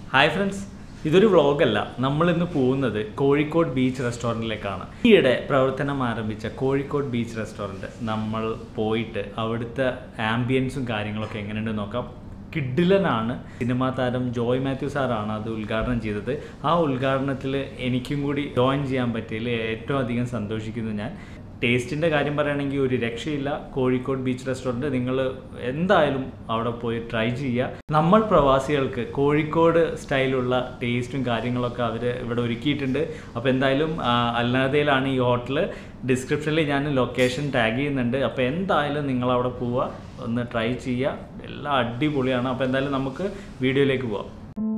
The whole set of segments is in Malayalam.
ഹായ് ഫ്രണ്ട്സ് ഇതൊരു വ്ളോഗല്ല നമ്മളിന്ന് പോകുന്നത് കോഴിക്കോട് ബീച്ച് റെസ്റ്റോറൻറ്റിലേക്കാണ് ഈയിടെ പ്രവർത്തനം ആരംഭിച്ച കോഴിക്കോട് ബീച്ച് റെസ്റ്റോറൻറ്റ് നമ്മൾ പോയിട്ട് അവിടുത്തെ ആംബിയൻസും കാര്യങ്ങളൊക്കെ എങ്ങനെയുണ്ടെന്ന് നോക്കാം കിഡിലനാണ് സിനിമാ താരം ജോയ് മാത്യു സാറാണ് അത് ഉദ്ഘാടനം ചെയ്തത് ആ ഉദ്ഘാടനത്തിൽ എനിക്കും കൂടി ജോയിൻ ചെയ്യാൻ പറ്റിയതിൽ ഏറ്റവും അധികം സന്തോഷിക്കുന്നു ഞാൻ ടേസ്റ്റിൻ്റെ കാര്യം പറയുകയാണെങ്കിൽ ഒരു രക്ഷയില്ല കോഴിക്കോട് ബീച്ച് റെസ്റ്റോറൻറ്റ് നിങ്ങൾ എന്തായാലും അവിടെ പോയി ട്രൈ ചെയ്യുക നമ്മൾ പ്രവാസികൾക്ക് കോഴിക്കോട് സ്റ്റൈലുള്ള ടേസ്റ്റും കാര്യങ്ങളൊക്കെ അവർ ഇവിടെ ഒരുക്കിയിട്ടുണ്ട് അപ്പോൾ എന്തായാലും ആ, അൽനാദയിലാണ് ഈ ഹോട്ടൽ ഡിസ്ക്രിപ്ഷനിൽ ഞാൻ ലൊക്കേഷൻ ടാഗ് ചെയ്യുന്നുണ്ട് അപ്പോൾ എന്തായാലും നിങ്ങൾ അവിടെ പോവുക ഒന്ന് ട്രൈ ചെയ്യുക എല്ലാം അടിപൊളിയാണ് അപ്പോൾ എന്തായാലും നമുക്ക് വീഡിയോയിലേക്ക് പോവാം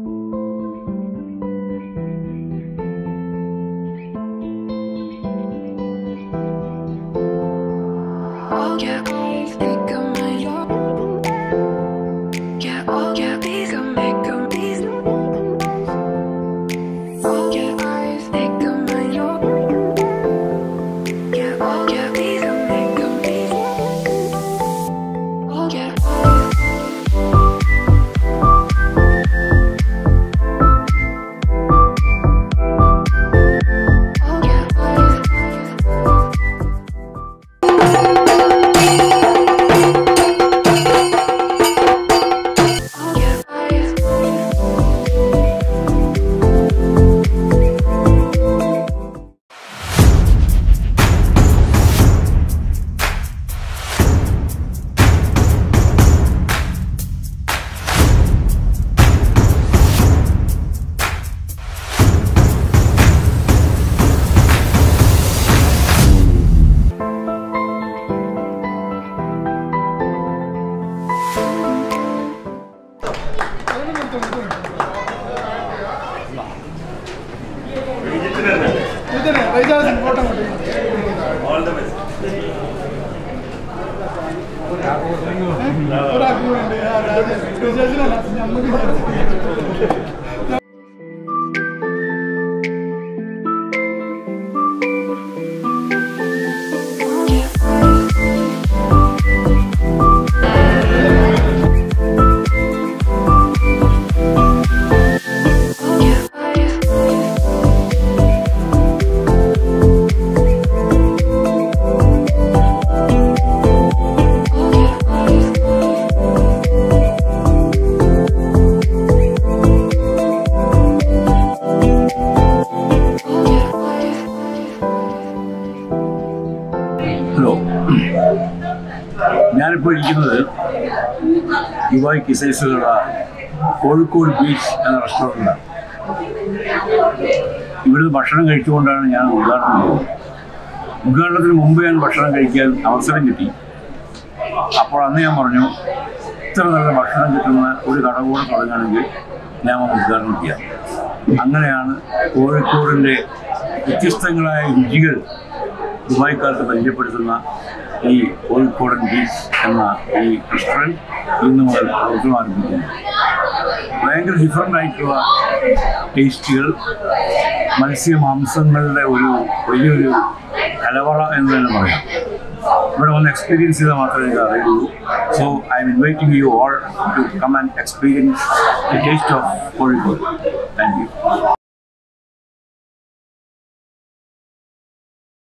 Oh yeah, please make a mind Yeah, oh yeah, please come make a please. Oh yeah, please make a mind Yeah, oh yeah, please come make a please. Oh yeah, oh yeah, please. Oh yeah, please. ഇതിനെ വൈകാതെ ഫോട്ടോ കൊണ്ട് ഒരാൾക്ക് വേണ്ടി അതായത് വിശേഷനല്ല നമുക്ക് Oh yeah, oh yeah, please. Oh yeah, please. Oh yeah, please. Hello ഞാനിപ്പോൾ ഇരിക്കുന്നത് ദുബായ് കിസൈസിലുള്ള കോഴിക്കോട് ബീച്ച് എന്ന റെസ്റ്റോറൻറ്റിലാണ് ഇവിടുന്ന് ഭക്ഷണം കഴിച്ചുകൊണ്ടാണ് ഞാൻ ഉദ്ഘാടനം ചെയ്തത് ഉദ്ഘാടനത്തിന് മുമ്പ് ഞാൻ ഭക്ഷണം കഴിക്കാൻ അവസരം കിട്ടി അപ്പോൾ അന്ന് ഞാൻ പറഞ്ഞു ഇത്ര നല്ല ഭക്ഷണം കിട്ടുന്ന ഒരു കട കൂടെ തുടങ്ങുകയാണെങ്കിൽ ഞാൻ ഒന്ന് ഉദ്ഘാടനം ചെയ്യാം അങ്ങനെയാണ് കോഴിക്കോടിൻ്റെ വ്യത്യസ്തങ്ങളായ രുചികൾ ദുബായ്ക്കാർക്ക് പരിചയപ്പെടുത്തുന്ന ഈ കോഴിക്കോടൻ ബീച്ച് എന്ന ഈ റെസ്റ്റോറൻറ്റ് ഇന്ന് മുതൽ പ്രവർത്തനം ആരംഭിക്കുന്നു ഭയങ്കര ഡിഫറെൻ്റ് ആയിട്ടുള്ള ടേസ്റ്റുകൾ മത്സ്യമാംസങ്ങളുടെ ഒരു വലിയൊരു കലവറ എന്ന് തന്നെ പറയാം ഇവിടെ വന്ന് എക്സ്പീരിയൻസ് ചെയ്താൽ മാത്രമേ എനിക്ക് അറിയുള്ളൂ so I am inviting you all to come and experience the taste of Kozhikode thank U